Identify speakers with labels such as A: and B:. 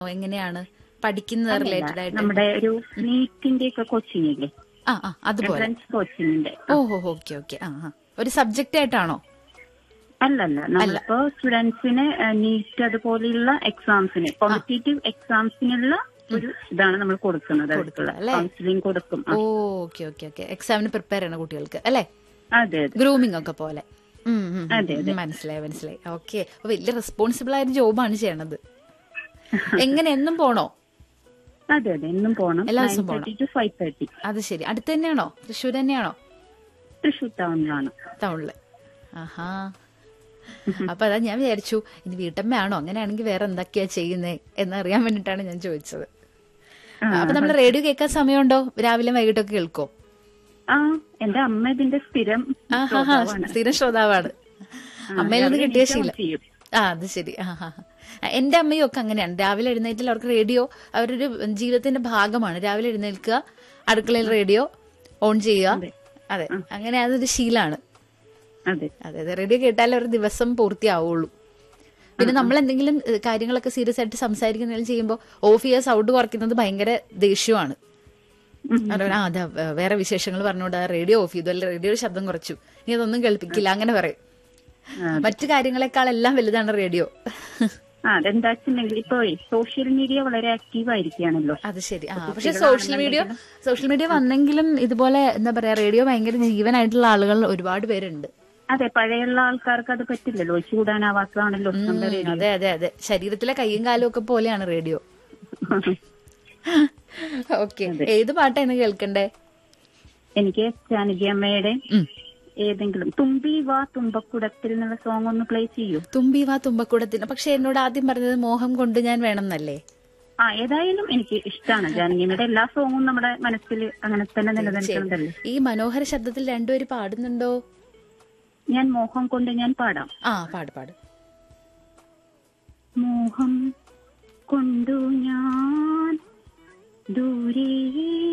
A: എങ്ങനെയാണ് പഠിക്കുന്നത് റിലേറ്റഡ് ആയിട്ട്
B: നമ്മുടെ ഒരു നീറ്റിന്റെ ഒക്കെ കോച്ചിങ് ഇല്ലേ
A: ആ ആ അതുപോലെ
B: എൻട്രൻസ് കോച്ചിങ്ങിന്റെ
A: ഓഹോ ഓക്കെ ഓക്കെ ആ ആ ഒരു സബ്ജക്റ്റ് ആയിട്ടാണോ
B: അല്ലല്ല നമ്മളിപ്പോ സ്റ്റുഡൻസിന് നീറ്റ് അതുപോലെയുള്ള എക്സാംസിന് കോമ്പറ്റേറ്റീവ് എക്സാംസിനുള്ള ഒരു ഇതാണ് നമ്മൾ കൊടുക്കുന്നത് അടുത്തുള്ള
A: അല്ലേ?
B: കൗൺസിലിംഗ് കൊടുക്കും ആ,
A: ഓക്കെ ഓക്കെ ഓക്കെ എക്സാമിന് പ്രിപ്പയർ ചെയ്യണ കുട്ടികൾക്ക് അല്ലേ
B: അതെ അതെ
A: ഗ്രൂമിംഗ് ഒക്കെ പോലെ ഉം, ഉം, ഉം.
B: അതെ,
A: മനസ്സിലായി മനസ്സിലായി ഓക്കെ വലിയ റെസ്പോൺസിബിൾ ആയ ജോബാണ് ചെയ്യണത് എങ്ങനെ എന്നും പോണോ
B: അതെ അതെ എന്നും പോണം
A: എല്ലാ
B: നയൻ
A: ദിവസവും പോണം.
B: തേർട്ടി ടു ഫൈവ് തേർട്ടി
A: അത് ശരി അടുത്ത് തന്നെയാണോ തൃശ്ശൂർ തന്നെയാണോ
B: തൃശ്ശൂർ ടൗണിലാണ്
A: ടൗണില് ആഹാ അപ്പൊ അതാ ഞാൻ വിചാരിച്ചു ഇനി വീട്ടമ്മയാണോ അങ്ങനെയാണെങ്കിൽ വേറെ എന്തൊക്കെയാ ചെയ്യുന്നേ എന്നറിയാൻ വേണ്ടിട്ടാണ് ഞാൻ ചോദിച്ചത് അപ്പൊ നമ്മൾ റേഡിയോ കേൾക്കാൻ സമയമുണ്ടോ രാവിലെ വൈകിട്ടൊക്കെ കേൾക്കോ
B: ആ എന്റെ അമ്മ ഇതിന്റെ സ്ഥിരം
A: ആഹാ
B: ശ്രോതാവാണ്.
A: സ്ഥിരം ശ്രോതാവാണ്
B: ആ,
A: അമ്മയിൽ നിന്ന്
B: രാവിലെ
A: കിട്ടിയ
B: എണീറ്റ്
A: ശീലം
B: ഓൺ ചെയ്യും.
A: ആ അത് ശരി ആ ഹാ എന്റെ അമ്മയും ഒക്കെ അങ്ങനെയാണ് രാവിലെ എഴുന്നേറ്റിൽ അവർക്ക് റേഡിയോ അവരൊരു ജീവിതത്തിന്റെ ഭാഗമാണ് രാവിലെ എഴുന്നേൽക്കുക അടുക്കളയിൽ റേഡിയോ ഓൺ ചെയ്യുക അതെ അങ്ങനെ അതൊരു ശീലാണ്
B: അതെ
A: അതെ അതെ റേഡിയോ കേട്ടാലേ ഒരു ദിവസം പൂർത്തിയാവുള്ളൂ പിന്നെ നമ്മൾ എന്തെങ്കിലും ഏഹ്, കാര്യങ്ങളൊക്കെ സീരിയസ് ആയിട്ട് സംസാരിക്കുന്നതിൽ ചെയ്യുമ്പോൾ ഓഫ് ചെയ്യുക സൗണ്ട് കുറയ്ക്കുന്നത് ഭയങ്കര ദേഷ്യമാണ് അതുപോലെ, ആ അതാ വേ- വേറെ വിശേഷങ്ങൾ പറഞ്ഞുകൊണ്ട് റേഡിയോ ഓഫ് ചെയ്തു അല്ലെ റേഡിയോ ശബ്ദം കുറച്ചു ഇനി അതൊന്നും കേൾപ്പിക്കില്ല അങ്ങനെ പറയും മറ്റു കാര്യങ്ങളെക്കാളെല്ലാം വലുതാണ് റേഡിയോ
B: ആ അതെന്താ വെച്ചിട്ടുണ്ടെങ്കിൽ ഇപ്പൊ സോഷ്യൽ മീഡിയ വളരെ ആക്റ്റീവ് ആയിരിക്കുകയാണല്ലോ
A: അത് ശരി ആ പക്ഷെ സോഷ്യൽ മീഡിയ സോഷ്യൽ മീഡിയ വന്നെങ്കിലും ഇതുപോലെ എന്താ പറയാ റേഡിയോ ഭയങ്കര ജീവനായിട്ടുള്ള ആളുകൾ ഒരുപാട് പേരുണ്ട്
B: അതെ പഴയുള്ള ആൾക്കാർക്ക് അത് പറ്റില്ലല്ലോ ഒഴിച്ചുകൂടാനാവാത്തതാണല്ലോ നമ്മുടെ
A: ഉം,
B: റേഡിയോ
A: അതെ അതെ അതെ ശരീരത്തിലെ കൈയും കാലും ഒക്കെ പോലെയാണ് റേഡിയോ ഓക്കെ ഏത് പാട്ടാണ് കേൾക്കണ്ടേ
B: എനിക്ക് ജാനകി അമ്മയുടെ
A: ഉം.
B: ഏതെങ്കിലും തുമ്പി വാ തുമ്പക്കുടത്തിൽ എന്നുള്ള സോങ് ഒന്ന് പ്ലേ ചെയ്യൂ
A: തുമ്പി വാ തുമ്പക്കൂടത്തിന് പക്ഷെ എന്നോട് ആദ്യം പറഞ്ഞത് മോഹം കൊണ്ട് ഞാൻ വേണം എന്നല്ലേ
B: ആ ഏതായാലും എനിക്ക് ഇഷ്ടമാണ് ജാനകി അമ്മയുടെ എല്ലാ സോങ്ങും നമ്മുടെ മനസ്സിൽ അങ്ങനെ തന്നെ നിലനിൽക്കുന്നുണ്ടല്ലോ
A: ഈ മനോഹര ശബ്ദത്തിൽ രണ്ടുപേര് പാടുന്നുണ്ടോ
B: ഞാൻ മോഹം കൊണ്ട് ഞാൻ പാടാം
A: ആ പാട് പാട്
B: മോഹം കൊണ്ടു ഞാൻ ദൂരെ